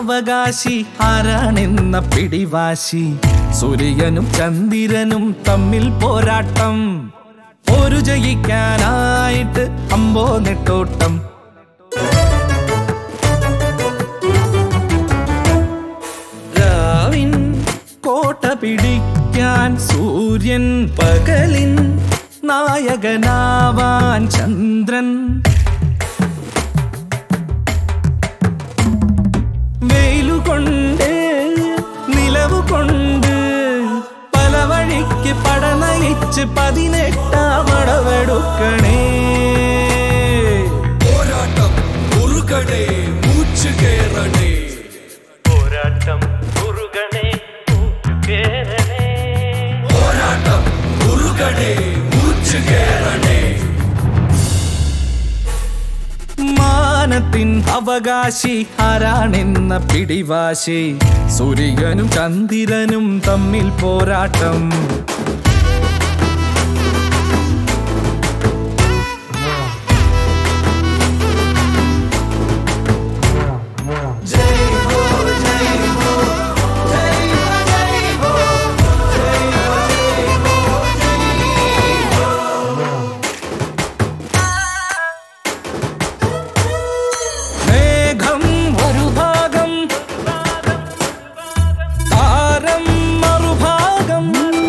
അവകാശി ആരാണെന്ന പിടിവാശി സൂര്യനും ചന്ദ്രനും തമ്മിൽ പോരാട്ടം ഒരു ജയിക്കാനായിട്ട് അമ്പോ നെട്ടോട്ടം രാവിൻ കോട്ട പിടിക്കാൻ സൂര്യൻ പകലിൻ നായകനാവാൻ ചന്ദ്രൻ വെയിലുകൊണ്ട് നിലവുകൊണ്ട് പല വഴിക്ക് പടനയിച്ച് പതിനെട്ടാം അടവെടുക്കണേ പോരാട്ടം മുറുകണേ മൂച്ചു കേറണേ പോരാട്ടം കുറുകണേ കേരണേ പോരാട്ടം മുറുകണേ മൂച്ചു കേറണേ മാനത്തിൻ അവകാശി ആരാണെന്ന പിടിവാശി സൂര്യനും ചന്ദ്രനും തമ്മിൽ പോരാട്ടം മേഘം ഒരു ഭാഗം താരം മറുഭാഗം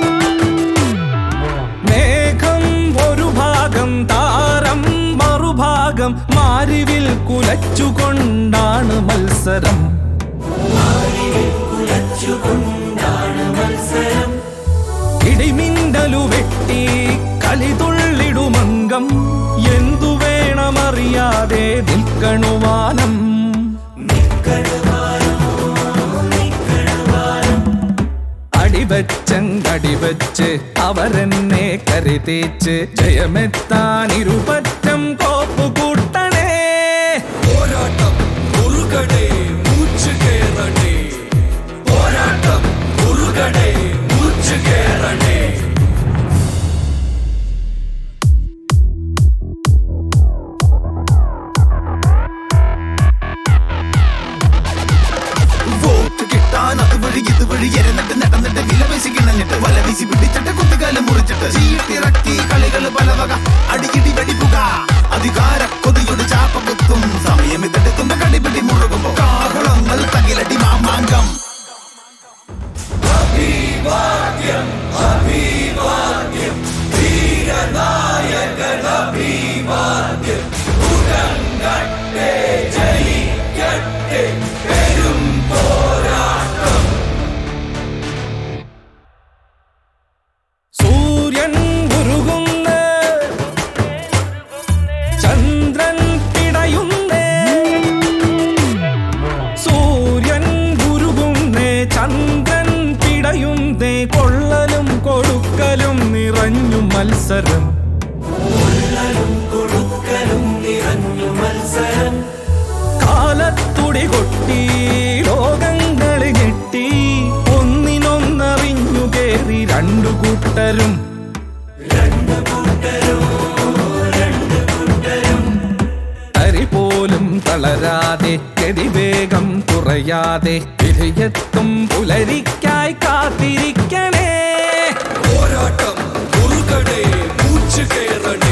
മേഘം ഒരു ഭാഗം താരം മറുഭാഗം മാരിവിൽ കുലച്ചുകൊണ്ടാണ് മത്സരം ഇടിമിന്നലു വെട്ടി കളിതുള്ളിടുമംഗം എന്തു വേണമറിയാതെ നിൽക്കണുവാനം അടിവച്ചങ്കടിവച്ച് അവരെന്നെ കരുതേച്ച് ജയമെത്താൻ ഇരുപറ്റം കോപ്പു കൂട്ടണേ പോരാട്ടം മുറുകണേ മൂച്ചു കേറണേ പോരാട്ടം മുറുകണേ മൂച്ചു കേറണേ വോട്ട് കിട്ടാൻ അതുവഴി ഇതുവഴി എരന്നിട്ട് നടന്നിട്ട് വിലപേശി കിണഞ്ഞിട്ട് വല വീശി പിടിച്ചിട്ട് കുത്തിക്കാലം മുറിച്ചിട്ട് ചീട്ടിറക്കി കളികള് പലവക അടിയിടി വെടിപ്പുക അധികാര കൊതിയുടെ ചാപ്പ കുത്തും സമയം ഇതെടുക്കുന്ന കടിപിടി മുറുകുമ്പോ കാഹളങ്ങൾ തകിലടി മാമാങ്കം സൂര്യൻ ഉരുകുന്ന ചന്ദ്രൻ പിടയുന്നേ സൂര്യൻ ഉരുകുന്നേ ചന്ദ്രൻ പിടയുന്നേ കൊള്ളലും കൊടുക്കലും നിറഞ്ഞു മത്സരം കാലത്തുടി കൊട്ടി ലോകങ്ങള് ഞെട്ടി ഒന്നിനൊന്നറിഞ്ഞു കേറി രണ്ടു കൂട്ടരും അരി പോലും തളരാതെ ഗതിവേഗം കുറയാതെ വിധിയെത്തും പുലരിക്കായി കാത്തിരിക്കണേ പോരാട്ടം മുറുകണേ മൂച്ചു കേറണേ